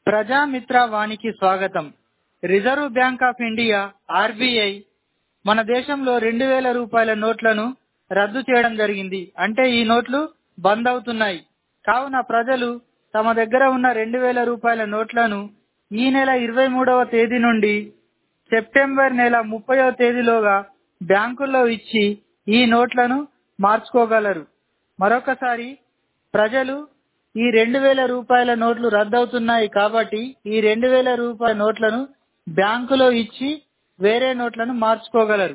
ప్రజామిత్ర వానికి స్వాగతం Reserve Bank of India RBI మన దేశంలో రెండు వేల రూపాయల నోట్లను రద్దు చేయడం జరిగింది అంటే ఈ నోట్లు బంద్ అవుతున్నాయి కావున ప్రజలు తమ దగ్గర ఉన్న రెండు వేల రూపాయల నోట్లను ఈ నెల ఇరవై మూడవ తేదీ నుండి సెప్టెంబర్ నెల ముప్పైవ తేదీలోగా బ్యాంకుల్లో ఇచ్చి ఈ నోట్లను మార్చుకోగలరు మరొకసారి ప్రజలు ఈ రెండు వేల రూపాయల నోట్లు రద్దవుతున్నాయి కాబట్టి ఈ రెండు వేల రూపాయల నోట్లను బ్యాంకులో ఇచ్చి వేరే నోట్లను మార్చుకోగలరు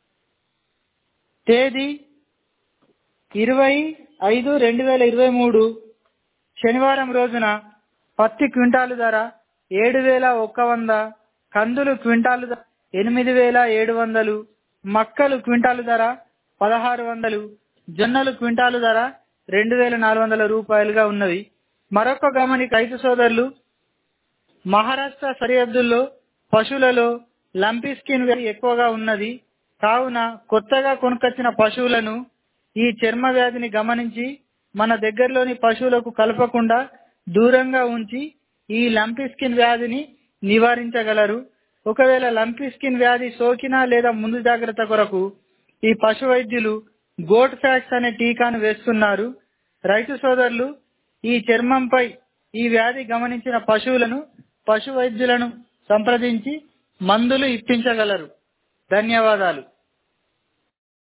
తేదీ ఇరవై ఐదు రెండు వేల ఇరవై మూడు శనివారం రోజున పత్తి క్వింటాలు ధర ఏడు వేల ఒక్క వంద కందులు క్వింటాలు ధర ఎనిమిది వేల ఏడు వందలు మక్కలు క్వింటాలు ధర పదహారు వందలు జొన్నలు క్వింటాలు ధర రెండు వేల నాలుగు వందల రూపాయలుగా ఉన్నది మరొక గమనిక రైతు సోదరులు మహారాష్ట్ర సరిహద్దుల్లో పశువులలో లంపీ స్కిన్ వ్యాధి ఎక్కువగా ఉన్నది కావున కొత్తగా కొనుకొచ్చిన పశువులను ఈ చర్మ వ్యాధిని గమనించి మన దగ్గరలోని పశువులకు కలపకుండా దూరంగా ఉంచి ఈ లంపీ స్కిన్ వ్యాధిని నివారించగలరు ఒకవేళ లంపీ స్కిన్ వ్యాధి సోకినా లేదా ముందు జాగ్రత్త కొరకు ఈ పశు వైద్యులు గోట్ ఫ్యాక్స్ అనే టీకాను వేస్తున్నారు రైతు సోదరులు ఈ చర్మంపై ఈ వ్యాధి గమనించిన పశువులను పశు వైద్యులను సంప్రదించి మందులు ఇప్పించగలరు ధన్యవాదాలు